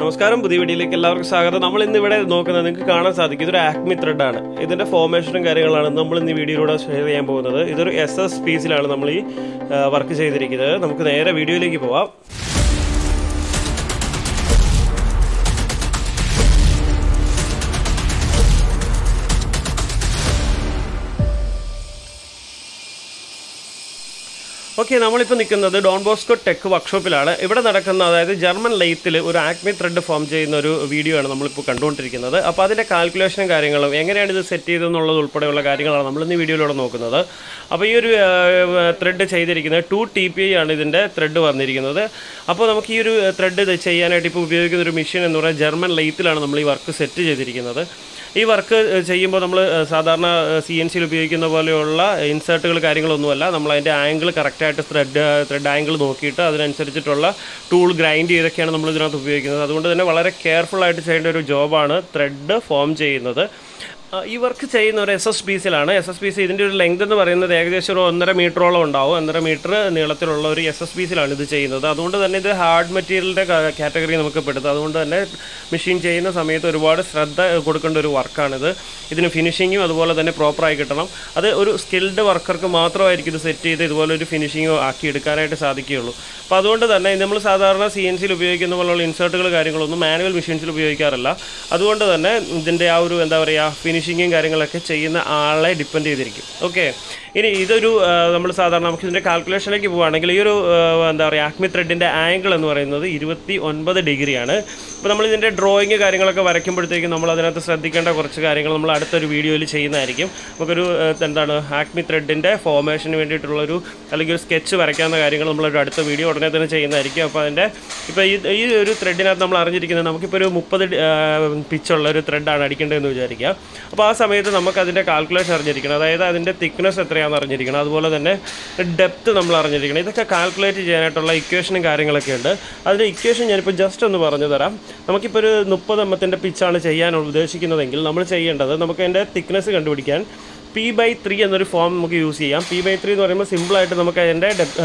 നമസ്കാരം പുതിയ വീഡിയോയിലേക്ക് എല്ലാവർക്കും സ്വാഗതം നമ്മൾ ഇന്ന് ഇവിടെ നോക്കുന്നത് നിങ്ങൾക്ക് കാണാൻ സാധിക്കും ഇതൊരു ആക്മി ത്രെഡ് ആണ് ഇതിന്റെ ഫോർമേഷനും കാര്യങ്ങളാണ് നമ്മൾ ഇന്ന് ഈ വീഡിയോയിലൂടെ ഷെയർ ചെയ്യാൻ പോകുന്നത് ഇതൊരു എസ് എസ് പീസിലാണ് നമ്മൾ ഈ വർക്ക് ചെയ്തിരിക്കുന്നത് നമുക്ക് നേരെ വീഡിയോയിലേക്ക് പോവാം ഓക്കെ നമ്മളിപ്പോൾ നിൽക്കുന്നത് ഡോൺ ബോസ്കോ ടെക് വർക്ക്ഷോപ്പിലാണ് ഇവിടെ നടക്കുന്ന അതായത് ജർമ്മൻ ലെയ്ത്തിൽ ഒരു ആക്മി ത്രെഡ് ഫോം ചെയ്യുന്ന ഒരു വീഡിയോ ആണ് നമ്മളിപ്പോൾ കണ്ടുകൊണ്ടിരിക്കുന്നത് അപ്പോൾ അതിൻ്റെ കാൽക്കുലേഷനും കാര്യങ്ങളും എങ്ങനെയാണ് ഇത് സെറ്റ് ചെയ്തെന്നുള്ളത് ഉൾപ്പെടെയുള്ള കാര്യങ്ങളാണ് നമ്മൾ ഇന്ന് വീഡിയോയിലൂടെ നോക്കുന്നത് അപ്പോൾ ഈ ഒരു ത്രെഡ് ചെയ്തിരിക്കുന്നത് ടു ടി പി ഐ ആണ് ഇതിൻ്റെ ത്രെഡ് വന്നിരിക്കുന്നത് അപ്പോൾ നമുക്ക് ഈ ഒരു ത്രെഡ് ഇത് ചെയ്യാനായിട്ട് ഇപ്പോൾ ഉപയോഗിക്കുന്ന ഒരു മെഷീൻ എന്ന് പറയുന്നത് ജർമ്മൻ ലെയ്ത്തിലാണ് നമ്മൾ ഈ വർക്ക് സെറ്റ് ചെയ്തിരിക്കുന്നത് ഈ വർക്ക് ചെയ്യുമ്പോൾ നമ്മൾ സാധാരണ സി എൻ സിയിൽ ഉപയോഗിക്കുന്ന പോലെയുള്ള ഇൻസേർട്ടുകൾ കാര്യങ്ങളൊന്നുമല്ല നമ്മൾ അതിൻ്റെ ആംഗിൾ കറക്റ്റായിട്ട് ത്രെഡ് ത്രെഡ് ആംഗിൾ നോക്കിയിട്ട് അതിനനുസരിച്ചിട്ടുള്ള ടൂൾ ഗ്രൈൻഡ് ചെയ്തൊക്കെയാണ് നമ്മൾ ഇതിനകത്ത് ഉപയോഗിക്കുന്നത് അതുകൊണ്ട് തന്നെ വളരെ കെയർഫുൾ ആയിട്ട് ചെയ്യേണ്ട ഒരു ജോബാണ് ത്രെഡ് ഫോം ചെയ്യുന്നത് ഈ വർക്ക് ചെയ്യുന്ന ഒരു എസ് എസ് പി സിയിലാണ് എസ് എസ് പി സി ഇതിൻ്റെ ഒരു ലെങ്ത് എന്ന് പറയുന്നത് ഏകദേശം ഒരു ഒന്നര മീറ്ററോളം ഉണ്ടാവും ഒന്നര മീറ്റർ നീളത്തിലുള്ള ഒരു എസ് എസ് പി സിയിലാണ് ഇത് ചെയ്യുന്നത് അതുകൊണ്ട് തന്നെ ഇത് ഹാർഡ് മെറ്റീരിയലിൻ്റെ കാറ്റഗറി നമുക്ക് പെടുത്തും അതുകൊണ്ട് തന്നെ മെഷീൻ ചെയ്യുന്ന സമയത്ത് ഒരുപാട് ശ്രദ്ധ കൊടുക്കേണ്ട ഒരു വർക്കാണിത് ഇതിന് ഫിനിഷിങ്ങും അതുപോലെ തന്നെ പ്രോപ്പറായി കിട്ടണം അത് ഒരു സ്കിൽഡ് വർക്കർക്ക് മാത്രമായിരിക്കും ഇത് സെറ്റ് ചെയ്ത് ഇതുപോലെ ഒരു ഫിനിഷിങ്ങോ ആക്കി എടുക്കാനായിട്ട് സാധിക്കുകയുള്ളൂ അപ്പോൾ അതുകൊണ്ട് തന്നെ നമ്മൾ സാധാരണ സി എൻ സിയിൽ ഉപയോഗിക്കുന്ന പോലുള്ള ഇൻസേർട്ടുകൾ കാര്യങ്ങളൊന്നും മാനുവൽ മെഷീൻസിൽ ഉപയോഗിക്കാറില്ല അതുകൊണ്ട് തന്നെ ഇതിൻ്റെ ആ ഒരു എന്താ പറയുക ഫിനിഷിങ്ങും കാര്യങ്ങളൊക്കെ ചെയ്യുന്ന ആളെ ഡിപ്പെൻഡ് ചെയ്തിരിക്കും ഓക്കെ ഇനി ഇതൊരു നമ്മൾ സാധാരണ നമുക്ക് ഇതിൻ്റെ കാൽക്കുലേഷനിലേക്ക് പോവുകയാണെങ്കിൽ ഈ ഒരു എന്താ പറയുക ആക്മി ത്രെഡിൻ്റെ ആംഗിൾ എന്ന് പറയുന്നത് ഇരുപത്തി ഒൻപത് ഡിഗ്രിയാണ് അപ്പോൾ നമ്മൾ ഇതിൻ്റെ ഡ്രോയിങ് കാര്യങ്ങളൊക്കെ വരയ്ക്കുമ്പോഴത്തേക്കും നമ്മൾ അതിനകത്ത് ശ്രദ്ധിക്കേണ്ട കുറച്ച് കാര്യങ്ങൾ നമ്മൾ അടുത്തൊരു വീഡിയോയിൽ ചെയ്യുന്നതായിരിക്കും നമുക്കൊരു എന്താണ് ആക്മി ത്രെഡിൻ്റെ ഫോർമേഷന് വേണ്ടിയിട്ടുള്ളൊരു അല്ലെങ്കിൽ ഒരു സ്കെച്ച് വരയ്ക്കാവുന്ന കാര്യങ്ങൾ നമ്മളൊരു അടുത്ത വീഡിയോ ഉടനെ തന്നെ ചെയ്യുന്നതായിരിക്കും അപ്പോൾ അതിൻ്റെ ഇപ്പോൾ ഈ ഈ ഒരു ത്രെഡിനകത്ത് നമ്മൾ അറിഞ്ഞിരിക്കുന്നത് നമുക്കിപ്പോൾ ഒരു മുപ്പത് പിച്ചുള്ള ഒരു ത്രെഡാണ് അടിക്കേണ്ടതെന്ന് വിചാരിക്കുക അപ്പോൾ ആ സമയത്ത് നമുക്ക് അതിൻ്റെ കാൽക്കുലേഷൻ അറിഞ്ഞിരിക്കണം അതായത് അതിൻ്റെ തിക്നെസ് എത്രയാണെന്ന് അറിഞ്ഞിരിക്കണം അതുപോലെ തന്നെ ഡെപ്ത്ത് നമ്മൾ അറിഞ്ഞിരിക്കണം ഇതൊക്കെ കാൽക്കുലേറ്റ് ചെയ്യാനായിട്ടുള്ള ഇക്വേഷനും കാര്യങ്ങളൊക്കെ ഉണ്ട് അതിൻ്റെ ഇക്വേഷൻ ഞാനിപ്പോൾ ജസ്റ്റ് ഒന്ന് പറഞ്ഞു തരാം നമുക്കിപ്പോൾ ഒരു മുപ്പത് എമ്മത്തിൻ്റെ പിച്ചാണ് ചെയ്യാൻ ഉദ്ദേശിക്കുന്നതെങ്കിൽ നമ്മൾ ചെയ്യേണ്ടത് നമുക്ക് അതിൻ്റെ തിക്നെസ് കണ്ടുപിടിക്കാൻ പി ബൈ ത്രീ എന്നൊരു ഫോം നമുക്ക് യൂസ് ചെയ്യാം പി ബൈ ത്രീ എന്ന് പറയുമ്പോൾ സിമ്പിളായിട്ട് നമുക്ക് അതിൻ്റെ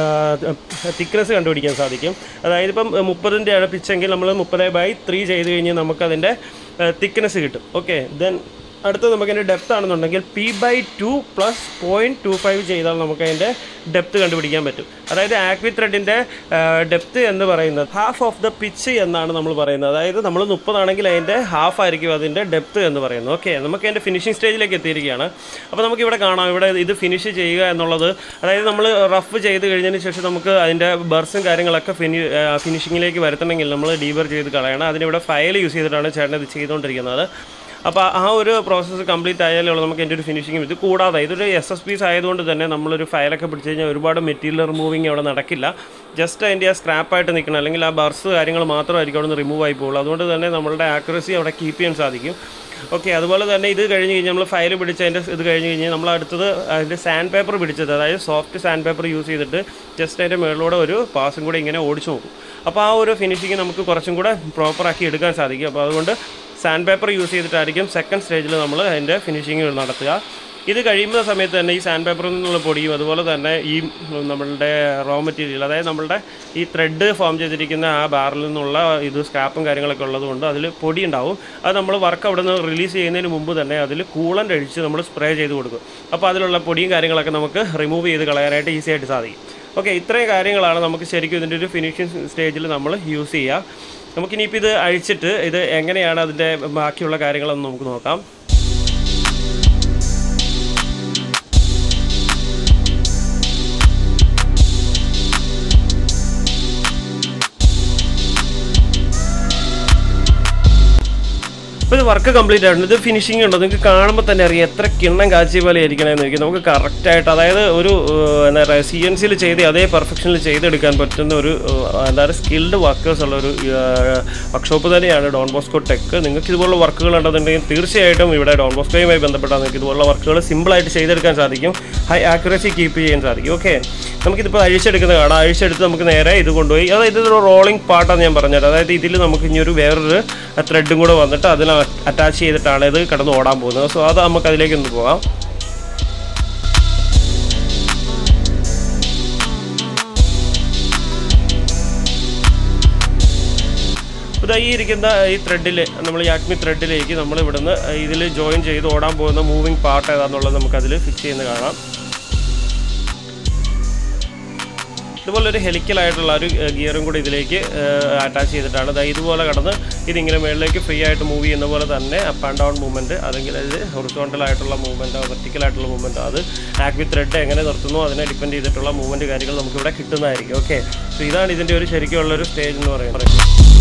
തിക്നെസ് കണ്ടുപിടിക്കാൻ സാധിക്കും അതായത് ഇപ്പം മുപ്പതിൻ്റെയാണ് പിച്ചെങ്കിൽ നമ്മൾ മുപ്പത് ബൈ ത്രീ ചെയ്ത് കഴിഞ്ഞാൽ നമുക്കതിൻ്റെ തിക്നെസ് കിട്ടും ഓക്കെ ദെൻ അടുത്ത് നമുക്ക് അതിൻ്റെ ഡെപ്ത് ആണെന്നുണ്ടെങ്കിൽ P by two plus point two five ചെയ്താൽ നമുക്ക് അതിൻ്റെ ഡെപ്ത് കണ്ടുപിടിക്കാൻ പറ്റും അതായത് ആക്വി ത്രെഡിൻ്റെ ഡെപ്ത് എന്ന് പറയുന്നത് ഹാഫ് ഓഫ് ദ പിച്ച് എന്നാണ് നമ്മൾ പറയുന്നത് അതായത് നമ്മൾ മുപ്പതാണെങ്കിൽ അതിൻ്റെ ഹാഫ് ആയിരിക്കും അതിൻ്റെ ഡെപ്ത് എന്ന് പറയുന്നത് ഓക്കെ നമുക്ക് അതിൻ്റെ ഫിനിഷിംഗ് സ്റ്റേജിലേക്ക് എത്തിയിരിക്കുകയാണ് അപ്പോൾ നമുക്ക് ഇവിടെ കാണാം ഇവിടെ ഇത് ഫിനിഷ് ചെയ്യുക എന്നുള്ളത് അതായത് നമ്മൾ റഫ് ചെയ്ത് കഴിഞ്ഞതിന് ശേഷം നമുക്ക് അതിൻ്റെ ബർസും കാര്യങ്ങളൊക്കെ ഫിനി ഫിനിഷിങ്ങിലേക്ക് വരുത്തണമെങ്കിൽ നമ്മൾ ഡീബർ ചെയ്ത് കളയണം അതിനിവിടെ ഫയൽ യൂസ് ചെയ്തിട്ടാണ് ചേട്ടൻ ഇത് ചെയ്തുകൊണ്ടിരിക്കുന്നത് അപ്പോൾ ആ ഒരു പ്രോസസ്സ് കംപ്ലീറ്റ് ആയാലേ ഉള്ളൂ നമുക്ക് എൻ്റെ ഒരു ഫിനിഷിങ് ഇത് കൂടാതെ ഇതൊരു എസ് എസ് പീസ് ആയതുകൊണ്ട് തന്നെ നമ്മളൊരു ഫയലൊക്കെ പിടിച്ച് കഴിഞ്ഞാൽ ഒരുപാട് മെറ്റീരിയൽ റിമൂവിങ് അവിടെ നടക്കില്ല ജസ്റ്റ് അതിൻ്റെ ആ സ്ക്രാപ്പായിട്ട് നിൽക്കണം അല്ലെങ്കിൽ ആ ബർസ് കാര്യങ്ങൾ മാത്രമായിരിക്കും അവിടെ നിന്ന് റിമൂവ് ആയി പോകുള്ളൂ അതുകൊണ്ട് തന്നെ നമ്മളുടെ ആക്യുറസി അവിടെ കീപ്പ് ചെയ്യാൻ സാധിക്കും ഓക്കെ അതുപോലെ തന്നെ ഇത് കഴിഞ്ഞ് കഴിഞ്ഞാൽ നമ്മൾ ഫയൽ പിടിച്ച് അതിൻ്റെ ഇത് കഴിഞ്ഞ് കഴിഞ്ഞാൽ നമ്മൾ അടുത്തത് അതിൻ്റെ സാൻഡ് പേപ്പർ പിടിച്ചത് അതായത് സോഫ്റ്റ് സാൻഡ് പേപ്പർ യൂസ് ചെയ്തിട്ട് ജസ്റ്റ് അതിൻ്റെ മുകളിലൂടെ ഒരു പാസും കൂടെ ഇങ്ങനെ ഓടിച്ചു നോക്കും അപ്പോൾ ആ ഒരു ഫിനിഷിങ് നമുക്ക് കുറച്ചും കൂടെ പ്രോപ്പറാക്കി എടുക്കാൻ സാധിക്കും അപ്പോൾ അതുകൊണ്ട് സാൻഡ് പേപ്പർ യൂസ് ചെയ്തിട്ടായിരിക്കും സെക്കൻഡ് സ്റ്റേജിൽ നമ്മൾ അതിൻ്റെ ഫിനിഷിങ് നടത്തുക ഇത് കഴിയുന്ന സമയത്ത് തന്നെ ഈ സാൻഡ് പേപ്പറിൽ നിന്നുള്ള പൊടിയും അതുപോലെ തന്നെ ഈ നമ്മളുടെ റോ മെറ്റീരിയൽ അതായത് നമ്മളുടെ ഈ ത്രെഡ് ഫോം ചെയ്തിരിക്കുന്ന ആ ബാറിൽ നിന്നുള്ള ഇത് സ്ക്രാപ്പും കാര്യങ്ങളൊക്കെ ഉള്ളതുകൊണ്ട് അതിൽ പൊടി ഉണ്ടാവും അത് നമ്മൾ വർക്ക് അവിടെ നിന്ന് റിലീസ് ചെയ്യുന്നതിന് മുമ്പ് തന്നെ അതിൽ കൂളൻ്റ് അഴിച്ച് നമ്മൾ സ്പ്രേ ചെയ്ത് കൊടുക്കും അപ്പോൾ അതിലുള്ള പൊടിയും കാര്യങ്ങളൊക്കെ നമുക്ക് റിമൂവ് ചെയ്ത് കളയാനായിട്ട് ഈസി ആയിട്ട് സാധിക്കും ഓക്കെ ഇത്രയും കാര്യങ്ങളാണ് നമുക്ക് ശരിക്കും ഇതിൻ്റെ ഒരു ഫിനിഷിംഗ് സ്റ്റേജിൽ നമ്മൾ യൂസ് ചെയ്യുക നമുക്കിനിയിപ്പോൾ ഇത് അഴിച്ചിട്ട് ഇത് എങ്ങനെയാണ് അതിൻ്റെ ബാക്കിയുള്ള കാര്യങ്ങളൊന്ന് നമുക്ക് നോക്കാം അപ്പോൾ ഇത് വർക്ക് കംപ്ലീറ്റ് ആയിട്ടുണ്ട് ഇത് ഫിനിഷിംഗ് ഉണ്ടോ നിങ്ങൾക്ക് കാണുമ്പോൾ തന്നെ അറിയാം എത്ര കിണ്ണം കാച്ചിയ പോലെ ആയിരിക്കണമെന്ന് എനിക്ക് നമുക്ക് കറക്റ്റായിട്ട് അതായത് ഒരു എന്താ പറയുക സി എൻ സിയിൽ ചെയ്ത് അതേ പെർഫെക്ഷനിൽ ചെയ്തെടുക്കാൻ പറ്റുന്ന ഒരു എന്താ പറയുക സ്കിൽഡ് വർക്കേഴ്സ് ഉള്ള ഒരു വർക്ക്ഷോപ്പ് തന്നെയാണ് ഡോൺ ബോസ്കോ ടെക് നിങ്ങൾക്ക് ഇതുപോലുള്ള വർക്കുകൾ ഉണ്ടെന്നുണ്ടെങ്കിൽ തീർച്ചയായിട്ടും ഇവിടെ ഡോൺ ബോസ്കോയുമായി ബന്ധപ്പെട്ടാൽ നിങ്ങൾക്ക് ഇതുപോലുള്ള വർക്കുകൾ സിമ്പിളായിട്ട് ചെയ്തെടുക്കാൻ സാധിക്കും ഹൈ ആക്യുറസി കീപ്പ് ചെയ്യാൻ സാധിക്കും ഓക്കെ നമുക്കിതിപ്പോൾ അഴിച്ചെടുക്കുന്നത് കാണാം അഴിച്ചെടുത്ത് നമുക്ക് നേരെ ഇത് കൊണ്ടുപോയി അതായത് ഇതൊരു റോളിംഗ് പാർട്ടാണ് ഞാൻ പറഞ്ഞത് അതായത് ഇതിൽ നമുക്ക് ഇനി ഒരു വേറൊരു ത്രെഡും കൂടെ വന്നിട്ട് അതിന് അറ്റാച്ച് ചെയ്തിട്ടാണ് ഇത് കടന്ന് ഓടാൻ പോകുന്നത് സോ അത് നമുക്ക് അതിലേക്ക് ഒന്ന് പോകാം അപ്പോൾ ദാ ഈ ഇരിക്കുന്ന ഈ ത്രെഡിൽ നമ്മൾ ഈ ആക്മി ത്രെഡിലേക്ക് നമ്മൾ ഇവിടുന്ന് ഇതിൽ ജോയിൻ ചെയ്ത് ഓടാൻ പോകുന്ന മൂവിങ് പാർട്ട് ഏതാണെന്നുള്ളത് നമുക്കതിൽ ഫിക്സ് ചെയ്യുന്നത് കാണാം ഇതുപോലെ ഒരു ഹെലിക്കലായിട്ടുള്ള ഒരു ഗിയറും കൂടി ഇതിലേക്ക് അറ്റാച്ച് ചെയ്തിട്ടാണ് ദാ ഇതുപോലെ കടന്ന് ഇതിങ്ങനെ മുകളിലേക്ക് ഫ്രീ ആയിട്ട് മൂവ് ചെയ്യുന്ന പോലെ തന്നെ അപ്പ് ആൻഡ് ഡൗൺ മൂവ്മെൻറ്റ് അല്ലെങ്കിൽ അത് ഹൊറിസോണ്ടൽ ആയിട്ടുള്ള മൂവ്മെൻറ്റോ വെർട്ടിക്കൽ ആയിട്ടുള്ള മൂവ്മെൻറ്റോ അത് ആക്വി ത്രെഡ് എങ്ങനെ നിർത്തുന്നു അതിനെ ഡിപ്പെൻഡ് ചെയ്തിട്ടുള്ള മൂവ്മെൻറ്റ് കാര്യങ്ങൾ നമുക്കിവിടെ കിട്ടുന്നതായിരിക്കും ഓക്കെ സോ ഇതാണ് ഇതിൻ്റെ ഒരു ശരിക്കുള്ള ഒരു സ്റ്റേജ് എന്ന് പറയുന്നത്